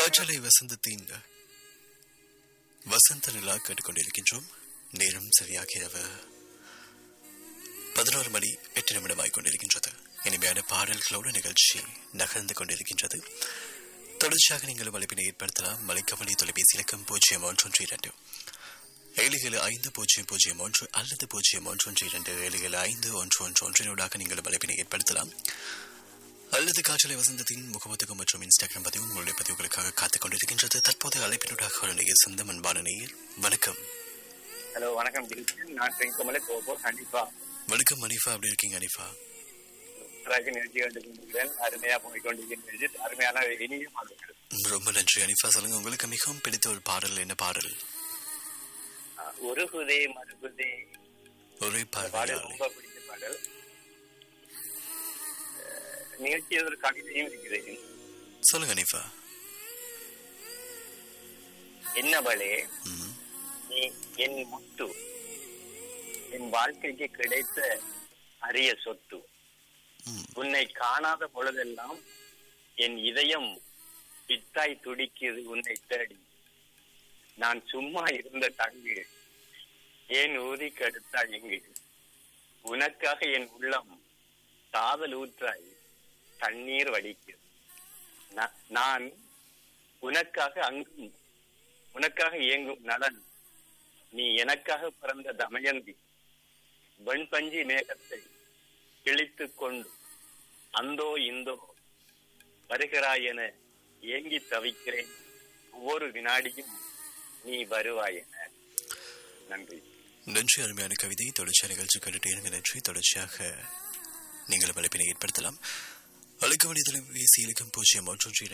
காற்றலை வசந்தத்தின் வசந்த நிலா கேட்டுக்கொண்டிருக்கின்றோம் நேரம் சரியாக இரவு பதினோரு மணி எட்டு நிமிடமாய் கொண்டிருக்கின்றது இனிமையான பாடல்களோடு நிகழ்ச்சி நகர்ந்து கொண்டிருக்கின்றது தொடர்ச்சியாக நீங்கள் அழைப்பினை ஏற்படுத்தலாம் மலைக்கவனி தொலைபேசி இலக்கம் பூஜ்ஜியம் ஒன்றொன்று இரண்டு ஏழு ஏழு ஐந்து பூஜ்ஜியம் பூஜ்ஜியம் ஒன்று அல்லது பூஜ்ஜியம் ஒன்றொன்று இரண்டு ஏழு ஏழு ஐந்து ஒன்று ஒன்று ஒன்றினூடாக நீங்கள் அழைப்பினை ஏற்படுத்தலாம் அல்லது காற்றலை வசந்தத்தின் முகமதுகம் மற்றும் இன்ஸ்டாகிராம் பதிவு உங்களுடைய பதிவுகளுக்காக காத்துக் கொண்டிருக்கின்றது தற்போதைய அழைப்பினூடாக உங்களுடைய சொந்த அன்பான நேயர் வணக்கம் ஹலோ வணக்கம் டில்சன் நான் செங்கமலை கோபோ கண்டிப்பா வணக்கம் அனிஃபா அப்படி இருக்கீங்க அனிஃபா நன்றாக நிகழ்ச்சி கொண்டிருக்கிறேன் அருமையா போய் கொண்டிருக்கின்றது அருமையான இனிய பாடல்கள் ம், ரொம்ப நன்றி அனிஃபா சொல்லுங்க உங்களுக்கு மிகவும் பிடித்த ஒரு பாடல் என்ன பாடல் அஹ், உருகுதே மருகுதே ஒரே இந்த பாடல் பார்வையாளி ரொம்ப பிடிச்ச பாடல் அஹ், நிகழ்ச்சியில் ஒரு கவிதையும் இருக்கிறேன் சொல்லுங்க அனிஃபா என்னவளே ம், நீ என் முத்து என் வாழ்க்கைக்கு கிடைத்த அரிய சொத்து ம், உன்னை காணாத பொழுதெல்லாம் என் இதயம் பித்தாய் துடிக்குது உன்னை தேடி நான் சும்மா இருந்த தங்கு ஏன் ஊதி கெடுத்தாய் இங்கு உனக்காக என் உள்ளம் காதல் ஊற்றாய் தண்ணீர் வடிக்குது நா- நான் உனக்காக அங்கும் உனக்காக இயங்கும் நலன் நீ எனக்காக பிறந்த தமயந்தி வெண்பஞ்சி மேகத்தை கிழித்துக் கொண்டு அந்தோ இந்தோ வருகிறாய் என ஏங்கி தவிக்கிறேன் ஒவ்வொரு வினாடியும் நீ வருவாய் என நன்றி நன்றி அருமையான கவிதை தொடர்ச்சியாக நிகழ்ச்சி கேட்டுட்டே இருங்க நன்றி தொடர்ச்சியாக நீங்கள் அழைப்பினை ஏற்படுத்தலாம் அழைக்க வேண்டிய தொலைபேசி இலக்கம் பூஜ்ஜியம் ஒன்றொன்று